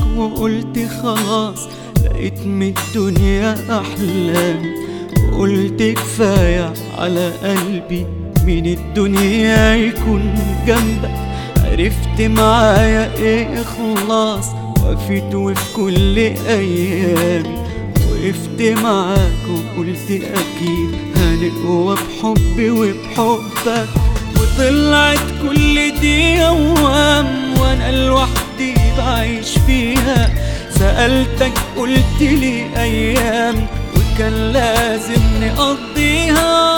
وقلت خلاص لقيت من الدنيا أحلام وقلت كفاية على قلبي من الدنيا يكون جنبك عرفت معايا ايه اخلاص وقفت وفي كل ايامي وقفت معاك وقلت اكيد هنقوى بحبي وبحبك وطلعت كل دي اوهام وانا لوحدي بعيش فيها سألتك قلت لي ايام وكان لازم نقضيها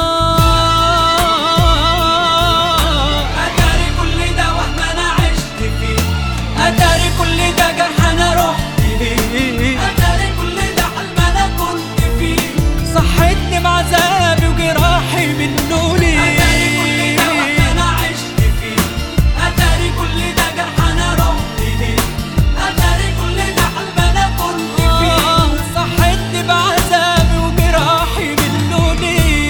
اتاري كل ده وهم انا عشت فيه اتاري كل ده جرح انا رحت ليه اتاري كل ده حلم انا كنت فيه صحتني بعذابي وجراحي منه ليه اتاري كل ده وهم انا عشت فيه اتاري كل ده جرح انا رحت ليه اتاري كل ده حلم انا كنت فيه آه، صحتني بعذابي وجراحي منه ليه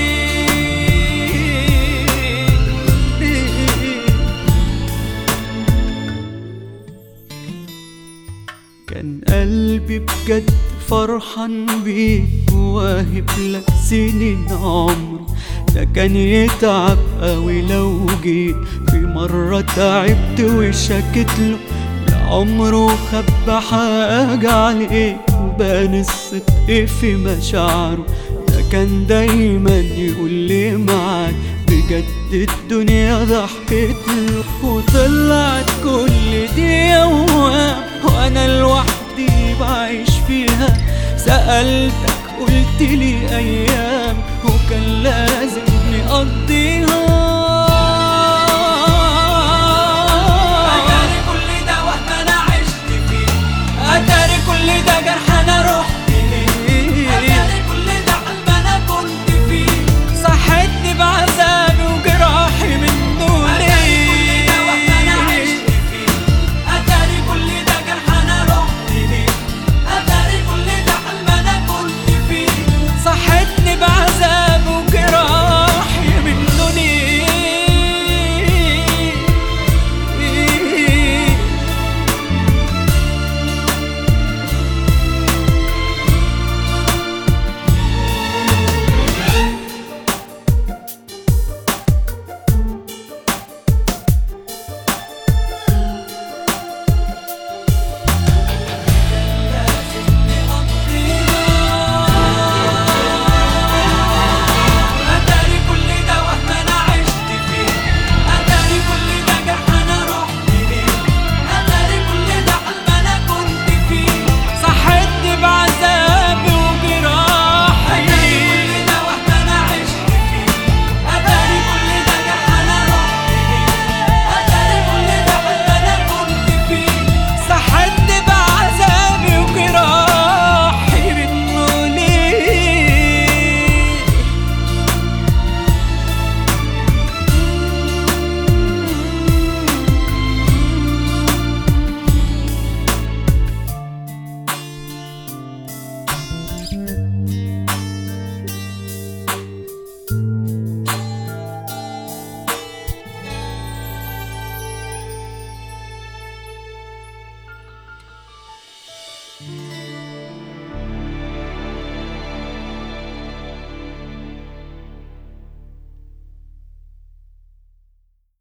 ليه؟ كان قلبي بجد فرحان بيك وواهب لك سنين عمري ده كان يتعب قوي لو جيت في مرة تعبت وشكت له لعمره خبى حاجة عليك وبان الصدق في مشاعره ده كان دايما يقول لي معاك بجد الدنيا ضحكت له وطلعت كل دي اوهام وانا لوحدي بعيش فيها سألتك قلت لي ايام وكان لازم